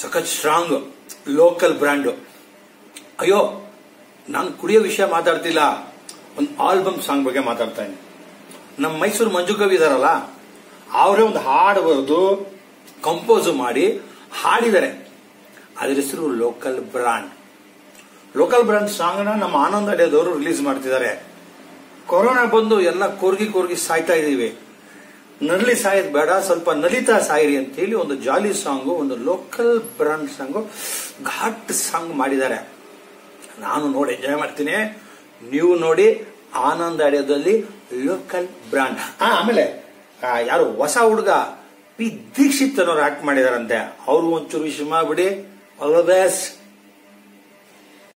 ಸಖತ್ strong local brand ಅಯ್ಯೋ ನಾನು ಕುಡಿಯೋ ವಿಷಯ ಮಾತಾಡ್ತಿಲ್ಲ ಒಂದು ಆಲ್ಬಮ್ ಸಾಂಗ್ ಬಗ್ಗೆ ಮಾತಾಡ್ತಾ ಇದ್ದೀನಿ ನಮ್ಮ ಮೈಸೂರು ಮಂಜು ಕವಿ ಇದಾರಲ್ಲ ಅವರೇ ಒಂದು ಹಾಡು ಬರೆದು ಕಂಪೋಸ್ ಮಾಡಿ ಹಾಡಿದ್ದಾರೆ ಅದ್ರ ಹೆಸರು ಲೋಕಲ್ ಬ್ರಾಂಡ್ ಲೋಕಲ್ ಬ್ರಾಂಡ್ ಸಾಂಗ್ನ ನಮ್ಮ ಆನಂದ್ ಅಡಿಯದವರು ರಿಲೀಸ್ ಮಾಡ್ತಿದ್ದಾರೆ ಕೊರೋನಾ ಬಂದು ಎಲ್ಲ ಕೊರ್ಗಿ ಕೊರ್ಗಿ ಸಾಯ್ತಾ ಇದೀವಿ ನರಳಿ ಸಾಯೋದ್ ಬೇಡ ಸ್ವಲ್ಪ ನಲಿತಾ ಸಾಯಿರಿ ಅಂತ ಹೇಳಿ ಒಂದು ಜಾಲಿ ಸಾಂಗು ಒಂದು ಲೋಕಲ್ ಬ್ರಾಂಡ್ ಸಾಂಗು ಘಾಟ್ ಸಾಂಗ್ ಮಾಡಿದ್ದಾರೆ ನಾನು ನೋಡಿ ಎಂಜಾಯ್ ಮಾಡ್ತೀನಿ ನೀವು ನೋಡಿ ಆನಂದ ಅಡಿಯೋದಲ್ಲಿ ಲೋಕಲ್ ಬ್ರಾಂಡ್ ಹಾ ಆಮೇಲೆ ಆ, ಯಾರು ಹೊಸ ಹುಡುಗ ಪಿ ದೀಕ್ಷಿತ್ ಅನ್ನೋರು ಆಕ್ಟ್ ಮಾಡಿದಾರಂತೆ ಅವ್ರು ಒಂಚೂರು ವಿಷಯ ಮಾಡ್ಬಿಡಿ ಆಲ್ ದ ಬೆಸ್ಟ್